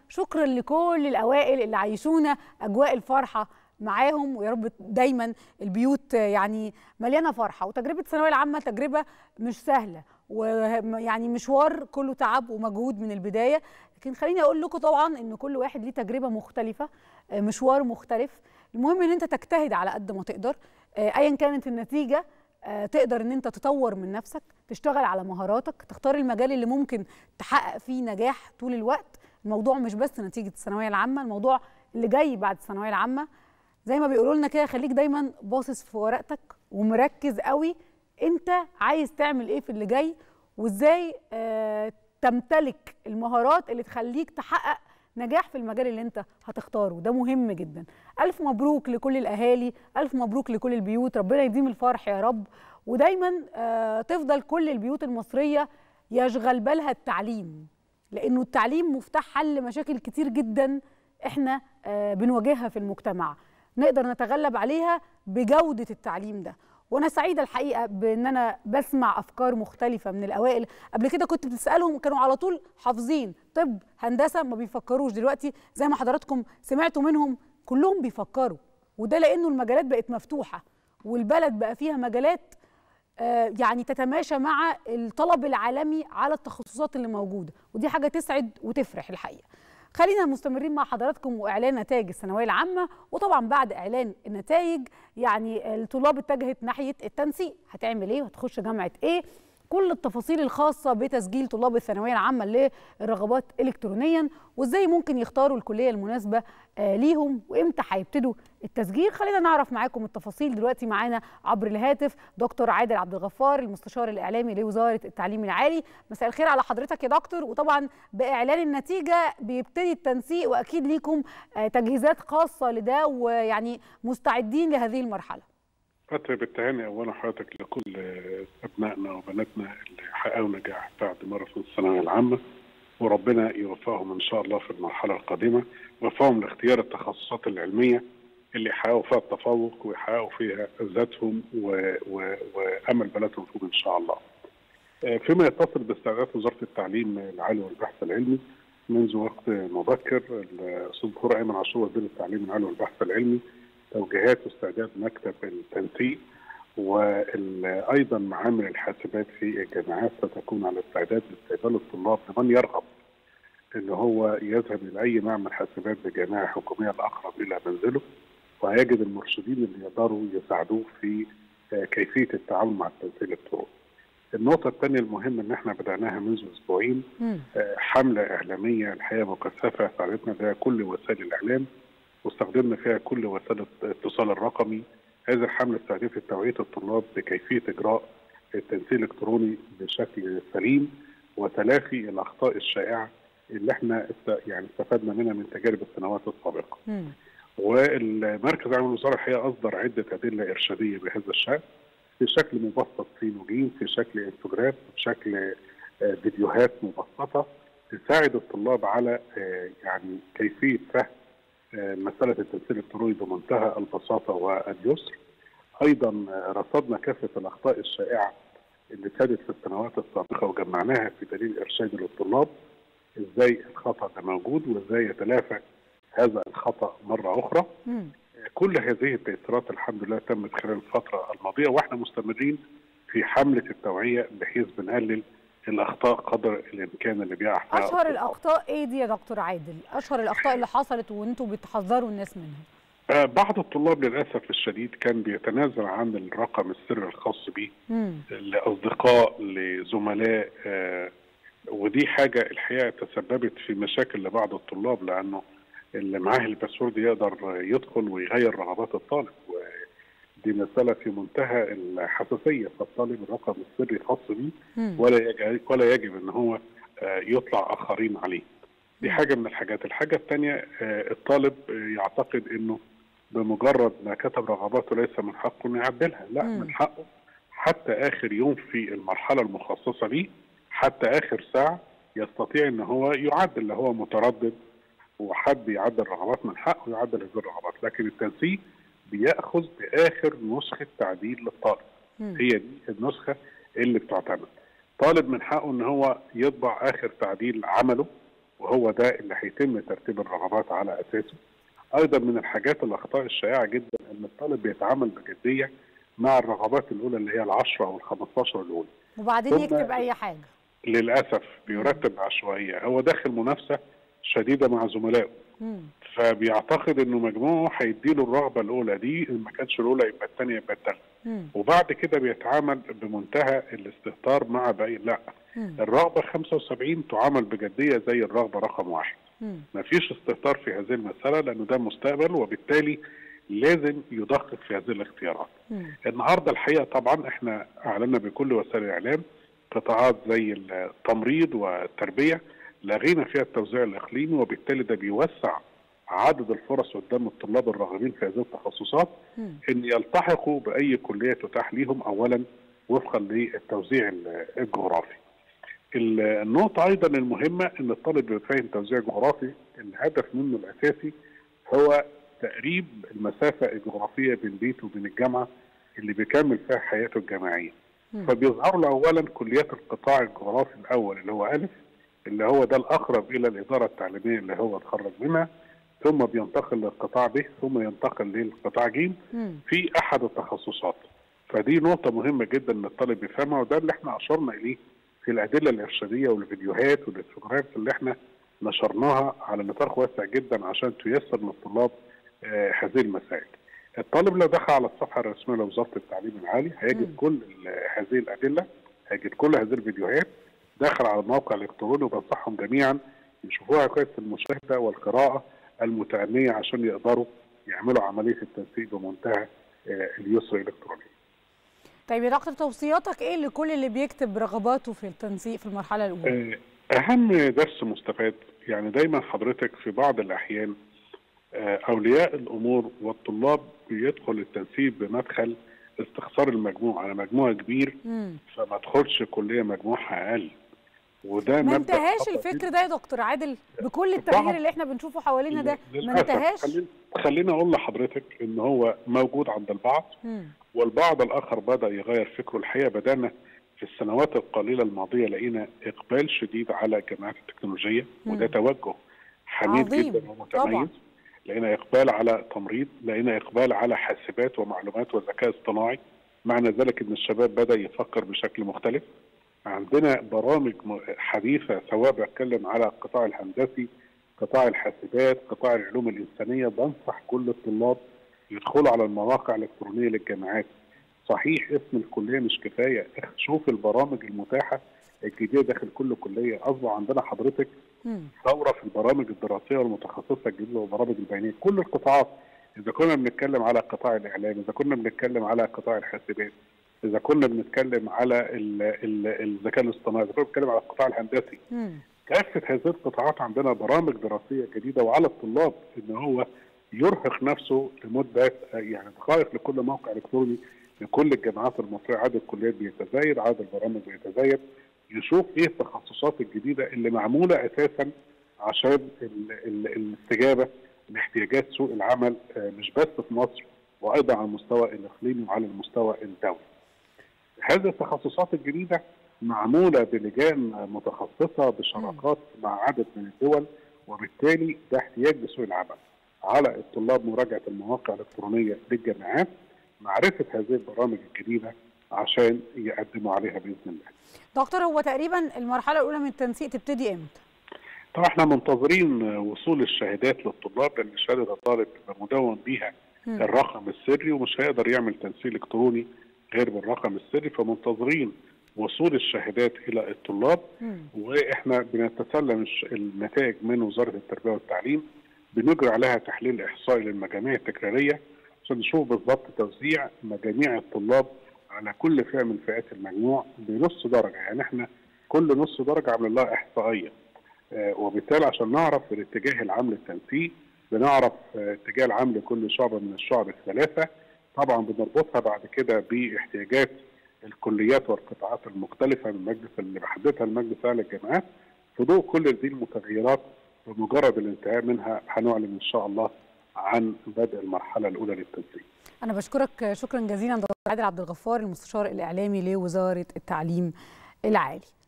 شكرا لكل الاوائل اللي عايشونا اجواء الفرحه معاهم ويا رب دايما البيوت يعني مليانه فرحه وتجربه الثانويه العامه تجربه مش سهله ويعني مشوار كله تعب ومجهود من البدايه لكن خليني اقول لكم طبعا ان كل واحد ليه تجربه مختلفه مشوار مختلف المهم ان انت تجتهد على قد ما تقدر ايا كانت النتيجه تقدر ان انت تطور من نفسك تشتغل على مهاراتك تختار المجال اللي ممكن تحقق فيه نجاح طول الوقت الموضوع مش بس نتيجه الثانويه العامه الموضوع اللي جاي بعد الثانويه العامه زي ما بيقولوا لنا كده خليك دايما باصص في ورقتك ومركز قوي انت عايز تعمل ايه في اللي جاي وازاي آه تمتلك المهارات اللي تخليك تحقق نجاح في المجال اللي انت هتختاره ده مهم جدا الف مبروك لكل الاهالي الف مبروك لكل البيوت ربنا يديم الفرح يا رب ودايما آه تفضل كل البيوت المصريه يشغل بالها التعليم لانه التعليم مفتاح حل مشاكل كتير جدا احنا آه بنواجهها في المجتمع نقدر نتغلب عليها بجوده التعليم ده وانا سعيده الحقيقه بان انا بسمع افكار مختلفه من الاوائل قبل كده كنت بتسالهم كانوا على طول حافظين طب هندسه ما بيفكروش دلوقتي زي ما حضراتكم سمعتوا منهم كلهم بيفكروا وده لانه المجالات بقت مفتوحه والبلد بقى فيها مجالات آه يعني تتماشى مع الطلب العالمي على التخصصات اللي موجوده ودي حاجه تسعد وتفرح الحقيقه خلينا مستمرين مع حضراتكم واعلان نتائج الثانويه العامه وطبعا بعد اعلان النتائج يعني الطلاب اتجهت ناحيه التنسيق هتعمل ايه وهتخش جامعه ايه كل التفاصيل الخاصة بتسجيل طلاب الثانوية العامة للرغبات إلكترونيا وإزاي ممكن يختاروا الكلية المناسبة ليهم وإمتى هيبتدوا التسجيل خلينا نعرف معاكم التفاصيل دلوقتي معانا عبر الهاتف دكتور عادل عبد الغفار المستشار الإعلامي لوزارة التعليم العالي مساء الخير على حضرتك يا دكتور وطبعا بإعلان النتيجة بيبتدي التنسيق وأكيد ليكم تجهيزات خاصة لده ويعني مستعدين لهذه المرحلة فترة بالتهاني أولا حضرتك لكل أبنائنا وبناتنا اللي حققوا نجاح بعد ماراثون الثانوية العامة وربنا يوفقهم إن شاء الله في المرحلة القادمة ويوفقهم لاختيار التخصصات العلمية اللي يحققوا فيها التفوق ويحققوا فيها ذاتهم و... و... وأمل بلدهم فيهم إن شاء الله. فيما يتصل باستعدادات وزارة التعليم العالي والبحث العلمي منذ وقت مبكر الأستاذ دكتور أيمن عاشور وزير التعليم العالي والبحث العلمي توجيهات واستعداد مكتب التنسيق وايضا معامل الحاسبات في الجامعات ستكون على استعداد لاستقبال الطلاب لمن يرغب ان هو يذهب الى اي معمل حاسبات بجامعه حكوميه الاقرب الى منزله وهيجد المرشدين اللي يقدروا يساعدوه في كيفيه التعامل مع التنسيق الالكتروني. النقطة الثانية المهمة إن إحنا بدأناها منذ أسبوعين حملة إعلامية الحقيقة مكثفة ساعدتنا بها كل وسائل الإعلام واستخدمنا فيها كل وسائل الاتصال الرقمي هذه الحملة استهدفت توعية الطلاب بكيفية إجراء التنسيق الإلكتروني بشكل سليم وتلافي الأخطاء الشائعة اللي احنا يعني استفدنا منها من تجارب السنوات السابقة. والمركز العام الوزارة الحقيقة أصدر عدة أدلة إرشادية بهذا الشأن في شكل مبسط في نوجين في شكل انستجرام في شكل فيديوهات مبسطة تساعد الطلاب على يعني كيفية فهم مسألة التنسيق الإلكتروني بمنتهى البساطة واليسر أيضا رصدنا كافة الأخطاء الشائعة اللي سادت في السنوات السابقة وجمعناها في دليل إرشاد للطلاب إزاي الخطأ ده موجود وإزاي يتلافى هذا الخطأ مرة أخرى م. كل هذه التيسيرات الحمد لله تمت خلال الفترة الماضية وإحنا مستمرين في حملة التوعية بحيث بنقلل الاخطاء قدر الامكان اللي بيقع فيها اشهر الاخطاء ايه دي يا دكتور عادل اشهر الاخطاء اللي حصلت وانتم بتحذروا الناس منها آه بعض الطلاب للاسف الشديد كان بيتنازل عن الرقم السري الخاص بيه لاصدقاء لزملاء آه ودي حاجه الحقيقه تسببت في مشاكل لبعض الطلاب لانه اللي معاه الباسورد يقدر يدخل ويغير رغبات الطالب دي مساله في منتهى الحساسيه فالطالب الرقم السري خاص بيه ولا يجب ولا يجب ان هو يطلع اخرين عليه. دي حاجه من الحاجات، الحاجه الثانيه الطالب يعتقد انه بمجرد ما كتب رغباته ليس من حقه انه يعدلها، لا مم. من حقه حتى اخر يوم في المرحله المخصصه ليه حتى اخر ساعه يستطيع ان هو يعدل لو هو متردد وحد يعدل رغبات من حقه يعدل هذه الرغبات، لكن التنسيق بياخذ باخر نسخه تعديل للطالب م. هي دي النسخه اللي بتعتمد طالب من حقه ان هو يطبع اخر تعديل عمله وهو ده اللي هيتم ترتيب الرغبات على اساسه ايضا من الحاجات الاخطاء الشائعه جدا ان الطالب بيتعامل بجديه مع الرغبات الاولى اللي هي العشرة او ال 15 الاولى وبعدين ثم- يكتب اي حاجه للاسف بيرتب بعشوائيه هو داخل منافسه شديده مع زملائه مم. فبيعتقد انه مجموعه هيديله الرغبه الاولى دي ان ما كانش الاولى يبقى الثانيه يبقى الثالثه مم. وبعد كده بيتعامل بمنتهى الاستهتار مع باقي لا مم. الرغبه 75 تعامل بجديه زي الرغبه رقم واحد مم. ما فيش استهتار في هذه المساله لانه ده مستقبل وبالتالي لازم يدقق في هذه الاختيارات مم. النهارده الحقيقه طبعا احنا اعلنا بكل وسائل الاعلام قطاعات زي التمريض والتربيه لغينا فيها التوزيع الاقليمي وبالتالي ده بيوسع عدد الفرص قدام الطلاب الراغبين في هذه التخصصات مم. ان يلتحقوا باي كليه تتاح ليهم اولا وفقا للتوزيع الجغرافي. النقطة أيضا المهمة أن الطالب بيبقى فاهم توزيع جغرافي الهدف منه الأساسي هو تقريب المسافة الجغرافية بين بيته وبين الجامعة اللي بيكمل فيها حياته الجامعية. مم. فبيظهر له أولا كليات القطاع الجغرافي الأول اللي هو ألف اللي هو ده الأقرب إلى الإدارة التعليمية اللي هو اتخرج منها ثم بينتقل للقطاع ب ثم ينتقل للقطاع ج مم. في احد التخصصات فدي نقطة مهمة جدا ان الطالب يفهمها وده اللي احنا اشرنا اليه في الادلة الارشادية والفيديوهات والانفوجرافيك اللي احنا نشرناها على نطاق واسع جدا عشان تيسر للطلاب آه هذه المسائل. الطالب لو دخل على الصفحة الرسمية لوزارة التعليم العالي هيجد مم. كل ال- هذه الادلة هيجد كل هذه الفيديوهات داخل على الموقع الالكتروني وبنصحهم جميعا يشوفوها كويس المشاهدة والقراءة المتأنية عشان يقدروا يعملوا عملية التنسيق بمنتهى آه، اليسر الإلكتروني. طيب يا دكتور توصياتك ايه لكل اللي بيكتب رغباته في التنسيق في المرحله الاولى آه، أهم درس مستفاد يعني دايما حضرتك في بعض الأحيان آه، أولياء الأمور والطلاب بيدخل التنسيق بمدخل استخسار المجموع على مجموع كبير مم. فما ادخلش كلية مجموعها أقل وده ما مبدأ انتهاش خطأ الفكر ده يا دكتور عادل بكل التغيير طبعاً. اللي احنا بنشوفه حوالينا ده ما للأسف. انتهاش خلينا- خليني أقول لحضرتك إن هو موجود عند البعض مم. والبعض الآخر بدأ يغير فكره الحقيقة بدأنا في السنوات القليلة الماضية لقينا إقبال شديد على الجامعات التكنولوجية وده مم. توجه حميد عظيم. جدا ومتميز طبعاً. لقينا إقبال على تمريض لقينا إقبال على حاسبات ومعلومات وذكاء اصطناعي معنى ذلك إن الشباب بدأ يفكر بشكل مختلف عندنا برامج م- حديثة سواء بتكلم على القطاع الهندسي قطاع الحاسبات قطاع العلوم الإنسانية بنصح كل الطلاب يدخلوا على المواقع الإلكترونية للجامعات صحيح اسم الكلية مش كفاية شوف البرامج المتاحة الجديدة داخل كل كلية أصبح عندنا حضرتك مم. ثوره في البرامج الدراسيه والمتخصصه الجديده والبرامج البيانيه كل القطاعات اذا كنا بنتكلم على قطاع الاعلام اذا كنا بنتكلم على قطاع الحاسبات اذا كنا بنتكلم على ال- ال- الذكاء الاصطناعي اذا كنا بنتكلم على القطاع الهندسي مم. كافه هذه القطاعات عندنا برامج دراسيه جديده وعلى الطلاب ان هو يرهق نفسه لمده يعني دقائق لكل موقع الكتروني لكل الجامعات المصريه عدد الكليات بيتزايد عدد البرامج بيتزايد يشوف ايه التخصصات الجديده اللي معموله اساسا عشان ال- ال- الاستجابه لاحتياجات سوق العمل آه، مش بس في مصر وايضا على المستوى الاقليمي وعلى المستوى الدولي. هذه التخصصات الجديده معموله بلجان متخصصه بشراكات مع عدد من الدول وبالتالي ده احتياج لسوق العمل. على الطلاب مراجعه المواقع الالكترونيه للجامعات معرفه هذه البرامج الجديده عشان يقدموا عليها باذن الله. دكتور هو تقريبا المرحله الاولى من التنسيق تبتدي امتى طبعا احنا منتظرين وصول الشهادات للطلاب لان شهاده الطالب بيبقى مدون بيها مم. الرقم السري ومش هيقدر يعمل تنسيق الكتروني غير بالرقم السري فمنتظرين وصول الشهادات الى الطلاب مم. واحنا بنتسلم الش- النتائج من وزاره التربيه والتعليم بنجري عليها تحليل احصائي للمجاميع التكراريه عشان نشوف بالضبط توزيع مجاميع الطلاب على كل فئه من فئات المجموع بنص درجه يعني احنا كل نص درجه عاملين لها احصائيه آه، وبالتالي عشان نعرف الاتجاه العام للتنسيق بنعرف آه، اتجاه العام لكل شعبة من الشعب الثلاثة طبعا بنربطها بعد كده باحتياجات الكليات والقطاعات المختلفة من المجلس اللي بحددها المجلس الأعلى للجامعات في ضوء كل هذه المتغيرات بمجرد الانتهاء منها هنعلن إن شاء الله عن بدء المرحلة الأولى للتنسيق انا بشكرك شكرا جزيلا دكتور عادل عبد الغفار المستشار الاعلامي لوزاره التعليم العالي